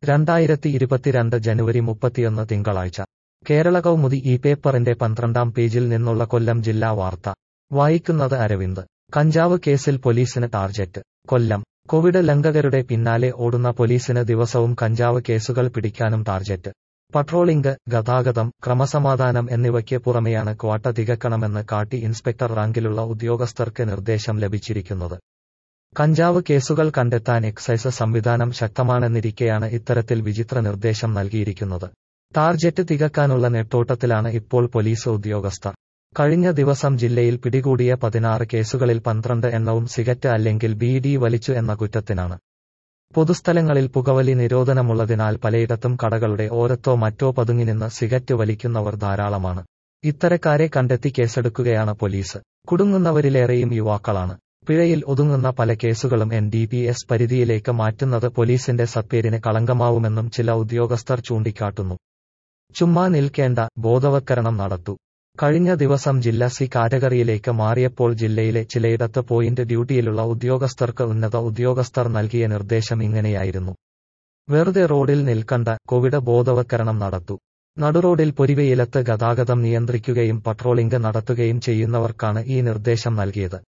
രണ്ടായിരത്തി ഇരുപത്തിരണ്ട് ജനുവരി മുപ്പത്തിയൊന്ന് തിങ്കളാഴ്ച കേരള കൗമുദി ഈ പേപ്പറിന്റെ പന്ത്രണ്ടാം പേജിൽ നിന്നുള്ള കൊല്ലം ജില്ലാ വാർത്ത വായിക്കുന്നത് അരവിന്ദ് കഞ്ചാവ് കേസിൽ പോലീസിന് ടാർജറ്റ് കൊല്ലം കോവിഡ് ലംഘകരുടെ പിന്നാലെ ഓടുന്ന പോലീസിന് ദിവസവും കഞ്ചാവ് കേസുകൾ പിടിക്കാനും ടാർജറ്റ് പട്രോളിംഗ് ഗതാഗതം ക്രമസമാധാനം എന്നിവയ്ക്ക് പുറമെയാണ് ക്വാട്ട തികക്കണമെന്ന് കാട്ടി ഇൻസ്പെക്ടർ റാങ്കിലുള്ള ഉദ്യോഗസ്ഥർക്ക് നിർദ്ദേശം ലഭിച്ചിരിക്കുന്നത് കഞ്ചാവ് കേസുകൾ കണ്ടെത്താൻ എക്സൈസ് സംവിധാനം ശക്തമാണെന്നിരിക്കെയാണ് ഇത്തരത്തിൽ വിചിത്ര നിർദ്ദേശം നൽകിയിരിക്കുന്നത് ടാർജറ്റ് തികക്കാനുള്ള നെട്ടോട്ടത്തിലാണ് ഇപ്പോൾ പോലീസ് ഉദ്യോഗസ്ഥർ കഴിഞ്ഞ ദിവസം ജില്ലയിൽ പിടികൂടിയ പതിനാറ് കേസുകളിൽ പന്ത്രണ്ട് എണ്ണവും സിഗറ്റ് അല്ലെങ്കിൽ ബീഡി വലിച്ചു എന്ന കുറ്റത്തിനാണ് പൊതുസ്ഥലങ്ങളിൽ പുകവലി നിരോധനമുള്ളതിനാൽ പലയിടത്തും കടകളുടെ ഓരത്തോ മറ്റോ പതുങ്ങിനിന്ന് സിഗറ്റ് വലിക്കുന്നവർ ധാരാളമാണ് ഇത്തരക്കാരെ കണ്ടെത്തി കേസെടുക്കുകയാണ് പോലീസ് കുടുങ്ങുന്നവരിലേറെയും യുവാക്കളാണ് പിഴയിൽ ഒതുങ്ങുന്ന പല കേസുകളും എൻ ഡി പി എസ് പരിധിയിലേക്ക് മാറ്റുന്നത് പോലീസിന്റെ സത്പേരിന് കളങ്കമാവുമെന്നും ചില ഉദ്യോഗസ്ഥർ ചൂണ്ടിക്കാട്ടുന്നു ചുമ്മാ നിൽക്കേണ്ട ബോധവത്കരണം നടത്തൂ കഴിഞ്ഞ ദിവസം ജില്ല സി കാറ്റഗറിയിലേക്ക് മാറിയപ്പോൾ ജില്ലയിലെ ചിലയിടത്ത് പോയിന്റ് ഡ്യൂട്ടിയിലുള്ള ഉദ്യോഗസ്ഥർക്ക് ഉന്നത ഉദ്യോഗസ്ഥർ നൽകിയ നിർദ്ദേശം ഇങ്ങനെയായിരുന്നു വെറുതെ റോഡിൽ നിൽക്കണ്ട കോവിഡ് ബോധവത്കരണം നടത്തൂ നടുറോഡിൽ പൊരിവെയിലത്ത് ഗതാഗതം നിയന്ത്രിക്കുകയും പട്രോളിംഗ് നടത്തുകയും ചെയ്യുന്നവർക്കാണ് ഈ നിർദ്ദേശം നൽകിയത്